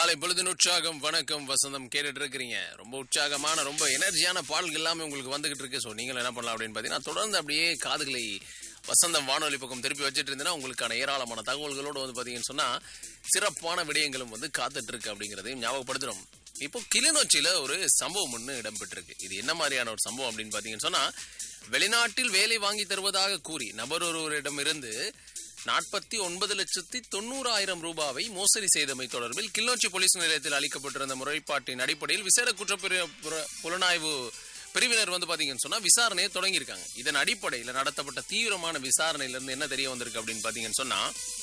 காலை பொழுதின் உற்சாகம் வணக்கம் வசந்தம் கேட்டுட்டு இருக்கிறீங்க ரொம்ப உற்சாகமான ரொம்ப எனர்ஜியான பாடல்கள் எல்லாமே உங்களுக்கு வந்துகிட்டு இருக்கு ஸோ நீங்களும் என்ன பண்ணலாம் அப்படின்னு பார்த்தீங்கன்னா தொடர்ந்து அப்படியே காதுகளை வசந்தம் வானொலி பக்கம் திருப்பி வச்சுட்டு இருந்தீங்கன்னா உங்களுக்கான ஏராளமான தகவல்களோடு வந்து பார்த்தீங்கன்னு சொன்னா சிறப்பான விடயங்களும் வந்து காத்துட்டு இருக்கு அப்படிங்கிறதையும் ஞாபகப்படுத்துறோம் இப்போ கிளிநொச்சியில ஒரு சம்பவம் ஒன்று இடம்பெற்றிருக்கு இது என்ன மாதிரியான ஒரு சம்பவம் அப்படின்னு பார்த்தீங்கன்னு சொன்னா வெளிநாட்டில் வேலை வாங்கி தருவதாக கூறி நபர் ஒருவரிடமிருந்து நாற்பத்தி ஒன்பது லட்சத்தி தொண்ணூறாயிரம் ரூபாவை மோசடி செய்தமை தொடர்பில் கிளிநொச்சி போலீஸ் நிலையத்தில் அளிக்கப்பட்டிருந்த முறைப்பாட்டின் அடிப்படையில் விசேட குற்றப்பிரி புற- புலனாய்வு பிரிவினர் வந்து பாத்தீங்கன்னு சொன்னா விசாரணையை தொடங்கியிருக்காங்க இதன் அடிப்படையில் நடத்தப்பட்ட தீவிரமான விசாரணையில இருந்து என்ன தெரிய வந்திருக்கு அப்படின்னு பாத்தீங்கன்னு சொன்னா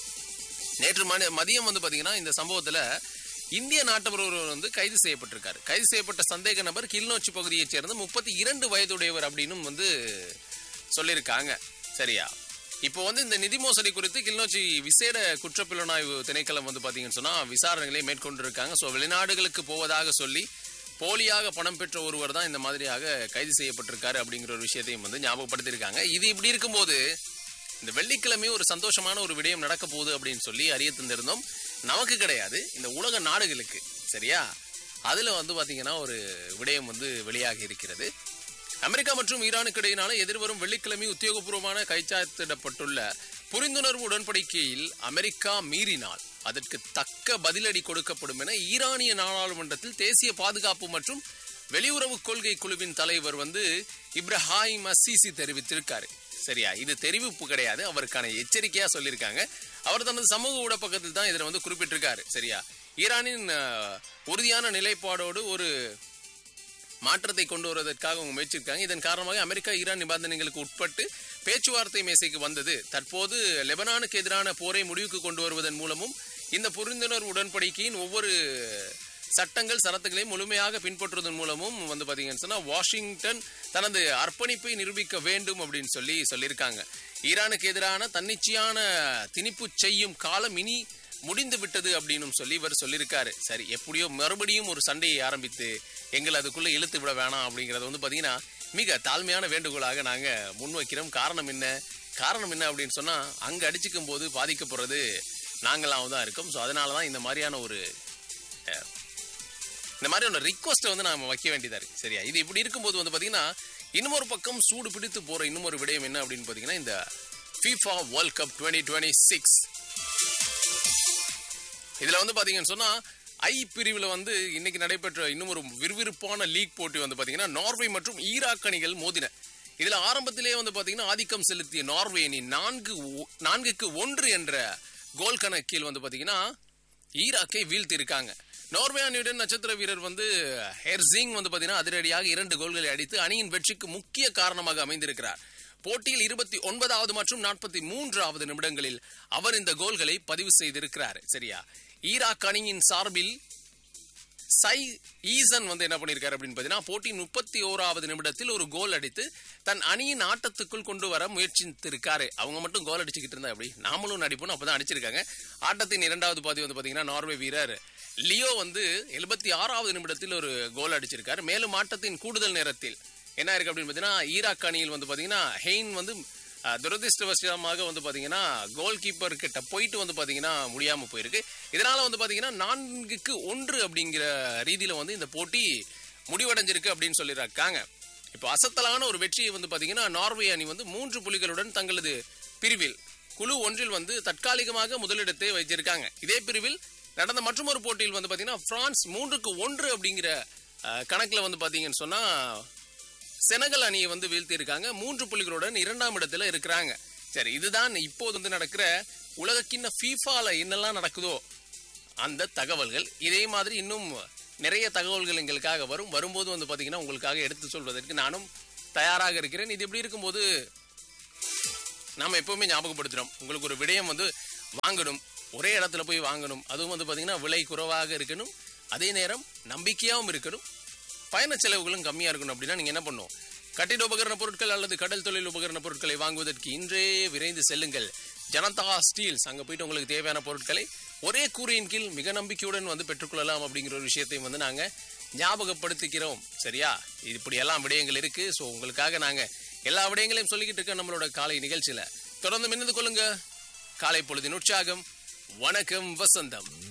நேற்று மணி மதியம் வந்து பாத்தீங்கன்னா இந்த சம்பவத்துல இந்திய நாட்டவர் ஒருவர் வந்து கைது செய்யப்பட்டிருக்காரு கைது செய்யப்பட்ட சந்தேக நபர் கிளிநொச்சி பகுதியைச் சேர்ந்த முப்பத்தி இரண்டு வயதுடையவர் அப்படின்னும் வந்து சொல்லியிருக்காங்க சரியா இப்போ வந்து இந்த நிதி மோசடி குறித்து கிளிநொச்சி விசேட குற்றப்புலனாய்வு திணைக்களம் வந்து பாத்தீங்கன்னு சொன்னா விசாரணைகளை மேற்கொண்டிருக்காங்க ஸோ வெளிநாடுகளுக்கு போவதாக சொல்லி போலியாக பணம் பெற்ற ஒருவர் தான் இந்த மாதிரியாக கைது செய்யப்பட்டிருக்காரு அப்படிங்கிற ஒரு விஷயத்தையும் வந்து ஞாபகப்படுத்தியிருக்காங்க இது இப்படி இருக்கும்போது இந்த வெள்ளிக்கிழமை ஒரு சந்தோஷமான ஒரு விடயம் நடக்க போகுது அப்படின்னு சொல்லி அறிய தந்திருந்தோம் நமக்கு கிடையாது இந்த உலக நாடுகளுக்கு சரியா அதுல வந்து பாத்தீங்கன்னா ஒரு விடயம் வந்து வெளியாகி இருக்கிறது அமெரிக்கா மற்றும் ஈரானுக்கு இடையிலான எதிர்வரும் வெள்ளிக்கிழமை உத்தியோகபூர்வமான கைச்சாத்திடப்பட்டுள்ள புரிந்துணர்வு உடன்படிக்கையில் அமெரிக்கா மீறினால் அதற்கு தக்க பதிலடி கொடுக்கப்படும் என ஈரானிய நாடாளுமன்றத்தில் தேசிய பாதுகாப்பு மற்றும் வெளியுறவு கொள்கை குழுவின் தலைவர் வந்து இப்ராஹிம் அசிசி தெரிவித்திருக்காரு சரியா இது தெரிவிப்பு கிடையாது அவருக்கான எச்சரிக்கையா சொல்லியிருக்காங்க அவர் தனது சமூக ஊட பக்கத்தில் தான் இதில் வந்து குறிப்பிட்டிருக்காரு சரியா ஈரானின் அஹ், உறுதியான நிலைப்பாடோடு ஒரு மாற்றத்தை கொண்டு வருவதற்காக அவங்க முயற்சிருக்காங்க இதன் காரணமாக அமெரிக்கா ஈரான் நிபந்தனைகளுக்கு உட்பட்டு பேச்சுவார்த்தை மேசைக்கு வந்தது தற்போது லெபனானுக்கு எதிரான போரை முடிவுக்கு கொண்டு வருவதன் மூலமும் இந்த புரிந்துணர்வு உடன்படிக்கையின் ஒவ்வொரு சட்டங்கள் சரத்துகளையும் முழுமையாக பின்பற்றுவதன் மூலமும் வந்து பாத்தீங்கன்னு சொன்னா வாஷிங்டன் தனது அர்ப்பணிப்பை நிரூபிக்க வேண்டும் அப்படின்னு சொல்லி சொல்லியிருக்காங்க ஈரானுக்கு எதிரான தன்னிச்சையான திணிப்பு செய்யும் காலம் இனி முடிந்து விட்டது அப்படின்னு சொல்லி இவர் சொல்லியிருக்காரு சரி எப்படியோ மறுபடியும் ஒரு சண்டையை ஆரம்பித்து எங்களை அதுக்குள்ள இழுத்து விட வேணாம் அப்படிங்கறது வந்து பாத்தீங்கன்னா மிக தாழ்மையான வேண்டுகோளாக நாங்க முன்வைக்கிறோம் காரணம் என்ன காரணம் என்ன அப்படின்னு சொன்னா அங்க அடிச்சுக்கும் போது பாதிக்கப்படுறது நாங்களாவும் தான் இருக்கோம் ஸோ அதனால தான் இந்த மாதிரியான ஒரு அஹ், இந்த மாதிரியான ரிக்வஸ்ட்டை வந்து நாம வைக்க வேண்டியதா இருக்கு சரியா இது இப்படி இருக்கும்போது வந்து பாத்தீங்கன்னா இன்னொரு பக்கம் சூடு பிடித்து போற இன்னொரு விடயம் என்ன அப்படின்னு பாத்தீங்கன்னா இந்த FIFA world cup twenty twenty six இதுல வந்து பாத்தீங்கன்னு சொன்னா ஐ பிரிவுல வந்து இன்னைக்கு நடைபெற்ற இன்னும் ஒரு விறுவிறுப்பான லீக் போட்டி வந்து பாத்தீங்கன்னா நார்வே மற்றும் ஈராக் அணிகள் மோதின இதுல ஆரம்பத்திலேயே வந்து பாத்தீங்கன்னா ஆதிக்கம் செலுத்திய நார்வே அணி நான்கு ஒ- நான்குக்கு ஒன்று என்ற கோல் கணக்கில் வந்து பாத்தீங்கன்னா ஈராக்கை வீழ்த்தி இருக்காங்க நார்வே அணியுடன் நட்சத்திர வீரர் வந்து ஹெர்சிங் வந்து பாத்தீங்கன்னா அதிரடியாக இரண்டு கோல்களை அடித்து அணியின் வெற்றிக்கு முக்கிய காரணமாக அமைந்திருக்கிறார் போட்டியில் இருபத்தி ஒன்பதாவது மற்றும் நாற்பத்தி மூன்றாவது நிமிடங்களில் அவர் இந்த கோல்களை பதிவு செய்திருக்கிறார் சரியா ஈராக் அணியின் சார்பில் சை ஈசன் வந்து என்ன பண்ணியிருக்காரு அப்படின்னு பார்த்தீங்கன்னா போட்டியின் முப்பத்தி ஓராவது நிமிடத்தில் ஒரு கோல் அடித்து தன் அணியின் ஆட்டத்துக்குள் கொண்டு வர முயற்சித்திருக்காரு அவங்க மட்டும் கோல் அடிச்சுக்கிட்டு இருந்தா அப்படி நாமளும் நடிப்போம் அப்பதான் அடிச்சிருக்காங்க ஆட்டத்தின் இரண்டாவது பாதி வந்து பாத்தீங்கன்னா நார்வே வீரர் லியோ வந்து எழுபத்தி ஆறாவது நிமிடத்தில் ஒரு கோல் அடிச்சிருக்காரு மேலும் ஆட்டத்தின் கூடுதல் நேரத்தில் என்ன இருக்கு அப்படின்னு பார்த்தீங்கன்னா ஈராக் அணியில் வந்து பாத்தீங்கன்னா ஹெயின் வந்து அஹ், துரதிர்ஷ்டவசமாக வந்து பாத்தீங்கன்னா கோல் கீப்பர் கிட்ட போயிட்டு வந்து பாத்தீங்கன்னா முடியாம போயிருக்கு இதனால வந்து பாத்தீங்கன்னா நான்குக்கு ஒன்று அப்படிங்கிற ரீதியில வந்து இந்த போட்டி முடிவடைஞ்சிருக்கு அப்படின்னு சொல்லியிருக்காங்க இப்போ அசத்தலான ஒரு வெற்றியை வந்து பாத்தீங்கன்னா நார்வே அணி வந்து மூன்று புள்ளிகளுடன் தங்களது பிரிவில் குழு ஒன்றில் வந்து தற்காலிகமாக முதலிடத்தை வைத்திருக்காங்க இதே பிரிவில் நடந்த மற்றொரு போட்டியில் வந்து பாத்தீங்கன்னா பிரான்ஸ் மூன்றுக்கு ஒன்று அப்படிங்கிற அஹ், கணக்குல வந்து பாத்தீங்கன்னு சொன்னா செனகல் அணியை வந்து வீழ்த்தி இருக்காங்க மூன்று புள்ளிகளுடன் இரண்டாம் இடத்துல இருக்கிறாங்க சரி இதுதான் இப்போது வந்து நடக்கிற உலகக்கிண்ண ஃபீஃபால என்னெல்லாம் நடக்குதோ அந்த தகவல்கள் இதே மாதிரி இன்னும் நிறைய தகவல்கள் எங்களுக்காக வரும் வரும்போது வந்து பாத்தீங்கன்னா உங்களுக்காக எடுத்து சொல்வதற்கு நானும் தயாராக இருக்கிறேன் இது இப்படி இருக்கும்போது நாம எப்பவுமே ஞாபகப்படுத்துறோம் உங்களுக்கு ஒரு விடயம் வந்து வாங்கணும் ஒரே இடத்துல போய் வாங்கணும் அதுவும் வந்து பாத்தீங்கன்னா விலை குறைவாக இருக்கணும் அதே நேரம் நம்பிக்கையாகவும் இருக்கணும் பயண செலவுகளும் கம்மியா இருக்கணும் அப்படின்னா நீங்க என்ன பண்ணும் கட்டிட உபகரண பொருட்கள் அல்லது கடல் தொழில் உபகரண பொருட்களை வாங்குவதற்கு இன்றே விரைந்து செல்லுங்கள் ஜனதா ஸ்டீல்ஸ் அங்க போயிட்டு உங்களுக்கு தேவையான பொருட்களை ஒரே கூரையின் கீழ் மிக நம்பிக்கையுடன் வந்து பெற்றுக்கொள்ளலாம் அப்படிங்கிற ஒரு விஷயத்தையும் வந்து நாங்க ஞாபகப்படுத்திக்கிறோம் சரியா இப்படி எல்லாம் விடயங்கள் இருக்கு ஸோ உங்களுக்காக நாங்க எல்லா விடயங்களையும் சொல்லிக்கிட்டு இருக்க நம்மளோட காலை நிகழ்ச்சியில தொடர்ந்து மின்னந்து கொள்ளுங்க காலை பொழுதின் உற்சாகம் வணக்கம் வசந்தம்